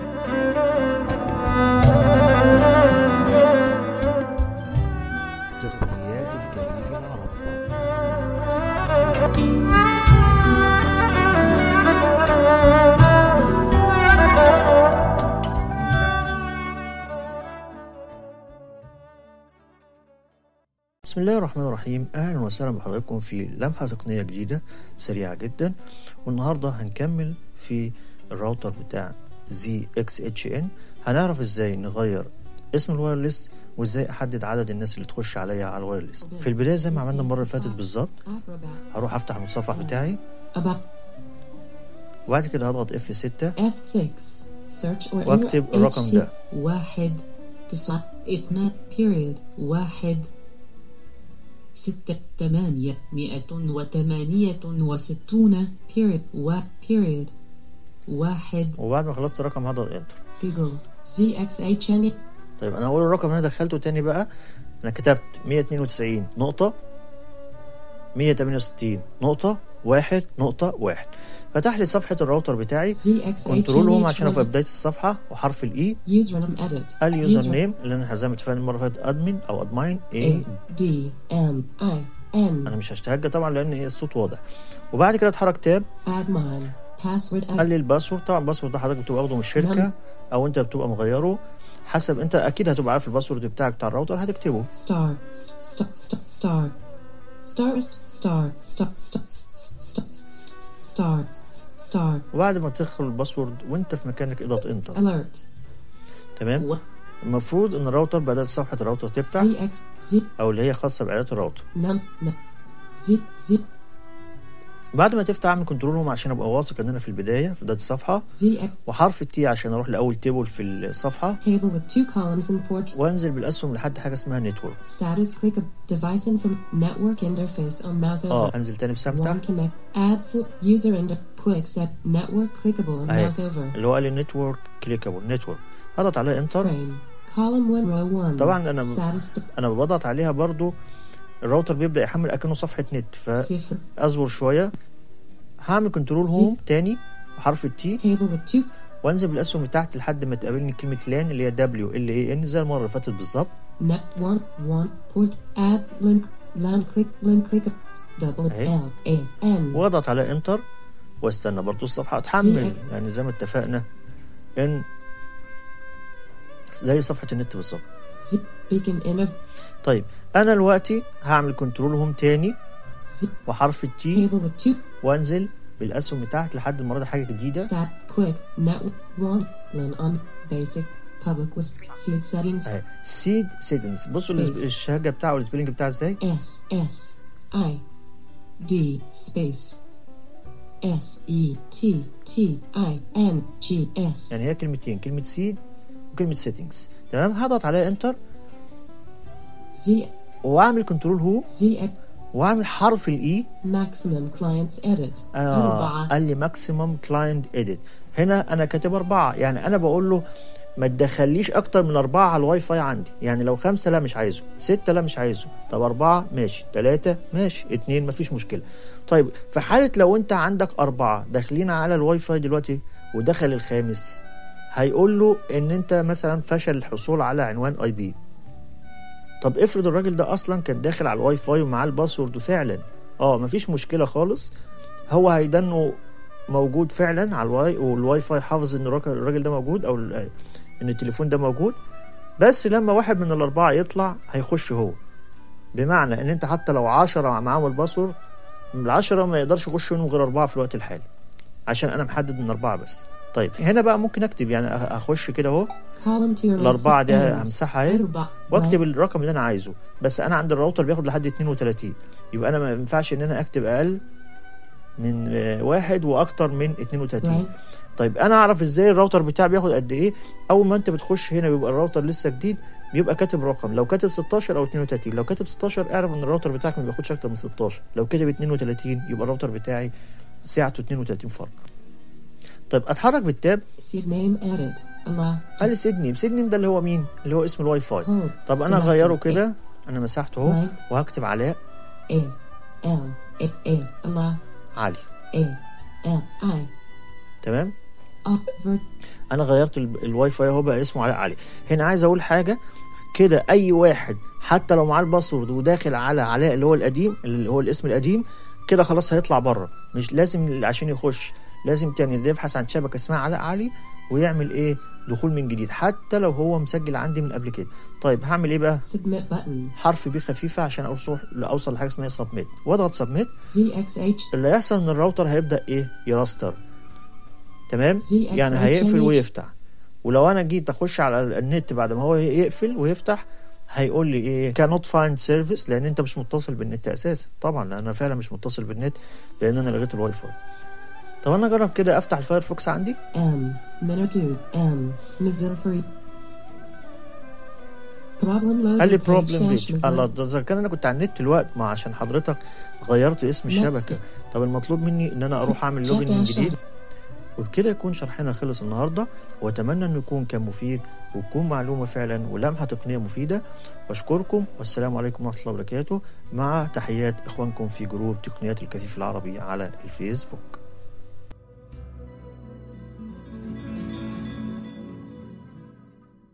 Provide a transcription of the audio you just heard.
تقنيات الكفيف العربي بسم الله الرحمن الرحيم اهلا وسهلا بحضراتكم في لمحه تقنيه جديده سريعه جدا والنهارده هنكمل في الراوتر بتاع زي اكس اتش ان هنعرف ازاي نغير اسم الوايرلس وازاي احدد عدد الناس اللي تخش عليا على الوايرلس في البدايه زي ما عملنا المره اللي فاتت بالظبط هروح افتح المتصفح بتاعي About وبعد كده هضغط اف 6 F6 search or واكتب enter الرقم HT ده. واحد تسعة اثنان period واحد ستة ثمانية مئة وثمانية وستون period و period واحد وبعد ما خلصت الرقم هضغط انتر جوجل ZXHN طيب انا هقول الرقم اللي انا دخلته تاني بقى انا كتبت 192 نقطة 168 نقطة واحد نقطة واحد فتح لي صفحة الراوتر بتاعي كنترول هوم عشان ابقى في ZXHN بداية الصفحة وحرف الاي username edit اليوزر User- نيم اللي انا زي ما اتفقنا المرة اللي فاتت ادمن او ادماين A ايه D M I انا N مش هشتهجى طبعا لان ايه الصوت واضح وبعد كده اتحرك تاب admin password قال edit لي الباسورد طبعا الباسورد ده حضرتك بتبقى واخده من الشركة نعم. او انت بتبقى مغيره حسب انت اكيد هتبقى عارف الباسورد بتاعك بتاع الراوتر هتكتبه star star star star star star star star star star وبعد ما تدخل الباسورد وانت في مكانك اضغط انتر alert تمام المفروض ان الراوتر بدات صفحه الراوتر تفتح ZX Z او اللي هي خاصه باعدادات الراوتر num num Z Z بعد ما تفتح اعمل كنترول هوم عشان ابقى واثق ان انا في البدايه في بدايه الصفحه ZX وحرف التي عشان اروح لاول تيبل في الصفحه table with two columns in port وانزل بالاسهم لحد حاجه اسمها نتورك status click a device info network interface on mouse اه over انزل تاني بسمتع one connect add so user inter quick set network clickable on اهي mouse over اللي هو قال لي نتورك كليكابل نتورك هضغط عليها انتر frame column 1 row 1 طبعا أنا- status انا بضغط عليها برضو الراوتر بيبدا يحمل اكنه صفحه نت صفر فاصبر شويه هعمل كنترول هوم تاني وحرف التي table with two وانزل بالاسهم لتحت لحد ما تقابلني كلمه لان اللي هي دبليو ال اي ان زي المره اللي فاتت بالظبط Net one one port add link LAN click link click double أهي. L A N واضغط على انتر واستنى برضو الصفحه تحمل يعني زي ما اتفقنا ان زي صفحه النت بالظبط zip beacon inner طيب انا دلوقتي هعمل كنترول هوم تاني zip وحرف التي table with two وانزل بالاسهم لتحت لحد المره دي حاجه جديده stat quick network one LAN on basic public with seed settings اهي سيد سيتنجز بصوا الاسب- Space. الشهاده بتاعه والسبيلنج بتاعه ازاي S S I D space S E T T I N G S يعني هي كلمتين كلمه سيد وكلمه سيتنجز تمام هضغط عليها انتر Z واعمل كنترول هو Z واعمل حرف الاي maximum clients edit آه أربعة قال لي ماكسيمم كلاينت اديت هنا انا كاتب اربعه يعني انا بقول له ما تدخليش اكتر من اربعه على الواي فاي عندي يعني لو خمسه لا مش عايزه سته لا مش عايزه طب اربعه ماشي ثلاثه ماشي اتنين مفيش مشكله طيب في حاله لو انت عندك اربعه داخلين على الواي فاي دلوقتي ودخل الخامس هيقول له ان انت مثلا فشل الحصول على عنوان اي بي طب افرض الراجل ده اصلا كان داخل على الواي فاي ومعاه الباسورد فعلا اه مفيش مشكله خالص هو هيدنه موجود فعلا على الواي والواي فاي حافظ ان الراجل الراجل ده موجود او ال- ان التليفون ده موجود بس لما واحد من الاربعه يطلع هيخش هو بمعنى ان انت حتى لو عشرة معاهم الباسورد من العشرة ما يقدرش يخش منهم غير اربعه في الوقت الحالي عشان انا محدد من اربعه بس طيب هنا بقى ممكن اكتب يعني أخ- اخش كده اهو column to your list الاربعه دي end. همسحها اهي أربعة واكتب الرقم اللي انا عايزه بس انا عند الراوتر بياخد لحد 32 يبقى انا ما ينفعش ان انا اكتب اقل من آه، واحد واكتر من 32 blank طيب انا اعرف ازاي الراوتر بتاعي بياخد قد ايه اول ما انت بتخش هنا بيبقى الراوتر لسه جديد بيبقى كاتب رقم لو كاتب 16 او 32 لو كاتب 16 اعرف ان الراوتر بتاعك ما بياخدش اكتر من 16 لو كاتب 32 يبقى الراوتر بتاعي سعته 32 فرق طيب اتحرك بالتاب seed name edit allow قال لي سيدني سيدني ده اللي هو مين اللي هو اسم الواي فاي code طب انا selected. اغيره كده انا مسحته اهو blank وهكتب علاء A L A A allow علي A L I تمام Up. Ver. انا غيرت ال- الواي فاي اهو بقى اسمه علاء علي هنا عايز اقول حاجه كده اي واحد حتى لو معاه الباسورد وداخل على علاء اللي هو القديم اللي هو الاسم القديم كده خلاص هيطلع بره مش لازم عشان يخش لازم تاني يبحث عن شبكه اسمها علاء علي ويعمل ايه دخول من جديد حتى لو هو مسجل عندي من قبل كده طيب هعمل ايه بقى Submit button. حرف بي خفيفه عشان اوصل اوصل لحاجه اسمها سبميت واضغط سبميت ZXH. اللي هيحصل ان الراوتر هيبدا ايه يراستر تمام ZXH يعني هيقفل HMH. ويفتح ولو انا جيت اخش على النت بعد ما هو يقفل ويفتح هيقول لي ايه cannot find service لان انت مش متصل بالنت اساسا طبعا لان انا فعلا مش متصل بالنت لان انا لغيت الواي فاي طب انا اجرب كده افتح الفايرفوكس عندي M. Minodu. M. Mozilla Free. Problem load. قال لي page بروبلم dash بيج Mozilla. الله ده اذا كان انا كنت على النت الوقت ما عشان حضرتك غيرت اسم الشبكه طب المطلوب مني ان انا اروح اعمل لوجن من جديد وبكده يكون شرحنا خلص النهارده واتمنى انه يكون كان مفيد وتكون معلومه فعلا ولمحه تقنيه مفيده واشكركم والسلام عليكم ورحمه الله وبركاته مع تحيات اخوانكم في جروب تقنيات الكفيف العربي على الفيسبوك